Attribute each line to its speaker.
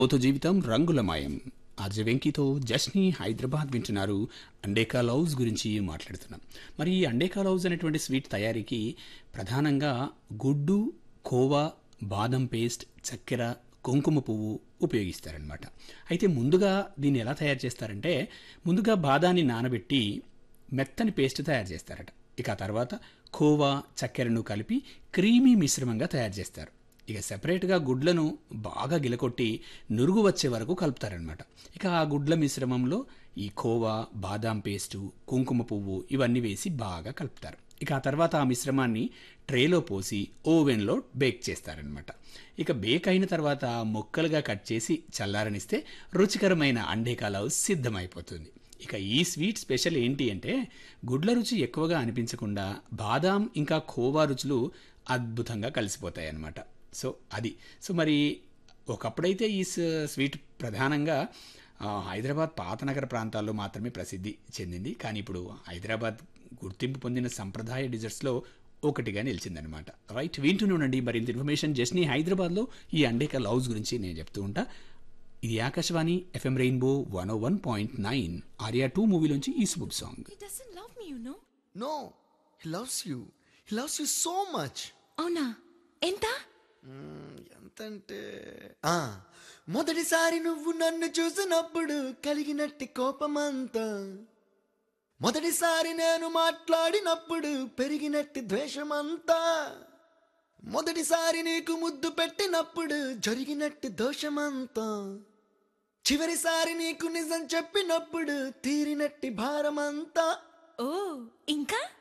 Speaker 1: ఓతో జీవితం రంగులమయం ఆర్జ వెంకీతో జస్ని హైదరాబాద్ వింటున్నారు అండేకా లౌజ్ గురించి మాట్లాడుతున్నాం మరి ఈ అండేకా లౌజ్ అనేటువంటి స్వీట్ తయారీకి ప్రధానంగా గుడ్డు కోవా బాదం పేస్ట్ చక్కెర కుంకుమ పువ్వు ఉపయోగిస్తారనమాట అయితే ముందుగా దీన్ని ఎలా తయారు చేస్తారంటే ముందుగా బాదాన్ని నానబెట్టి మెత్తని పేస్ట్ తయారు చేస్తారట ఇక ఆ తర్వాత కోవా చక్కెరను కలిపి క్రీమీ మిశ్రమంగా తయారు చేస్తారు ఇక సెపరేట్గా గుడ్లను బాగా గిలకొట్టి నురుగు వచ్చే వరకు కలుపుతారనమాట ఇక ఆ గుడ్ల మిశ్రమంలో ఈ కోవా బాదాం పేస్టు కుంకుమ పువ్వు ఇవన్నీ వేసి బాగా కలుపుతారు ఇక ఆ తర్వాత ఆ మిశ్రమాన్ని ట్రేలో పోసి ఓవెన్లో బేక్ చేస్తారనమాట ఇక బేక్ అయిన తర్వాత ముక్కలుగా కట్ చేసి చల్లారనిస్తే రుచికరమైన అండేకాలవ్ సిద్ధమైపోతుంది ఇక ఈ స్వీట్ స్పెషల్ ఏంటి అంటే గుడ్ల రుచి ఎక్కువగా అనిపించకుండా బాదాం ఇంకా ఖోవా రుచులు అద్భుతంగా కలిసిపోతాయి అన్నమాట సో అది సో మరి ఒకప్పుడైతే ఈ స- స్వీట్ ప్రధానంగా ఆ, హైదరాబాద్ పాతనగర ప్రాంతాల్లో మాత్రమే ప్రసిద్ధి చెందింది కానీ ఇప్పుడు హైదరాబాద్ గుర్తింపు పొందిన సంప్రదాయ డిజర్ట్స్లో ఒకటిగా నిలిచిందనమాట రైట్ వింటూనే ఉండండి మరింత ఇన్ఫర్మేషన్ జస్ని హైదరాబాద్లో ఈ అండేక లవ్స్ గురించి నేను చెప్తూ ఉంటా ఇది Akashvani F M rainbow one O one point nine Arya two మూవీలోంచి ఈ super song
Speaker 2: He doesn't love me, you know.
Speaker 3: No, he loves you. He loves you so much.
Speaker 2: అవునా ఎంత
Speaker 3: ఎంతంటే ఆ, మొదటిసారి నువ్వు నన్ను చూసినప్పుడు కలిగినట్టి కోపమంతా మొదటిసారి నేను మాట్లాడినప్పుడు పెరిగినట్టి ద్వేషమంతా మొదటిసారి నీకు ముద్దు పెట్టినప్పుడు జరిగినట్టి దోషమంతా చివరిసారి నీకు నిజం చెప్పినప్పుడు తీరినట్టి భారమంతా
Speaker 2: ఓ ఇంకా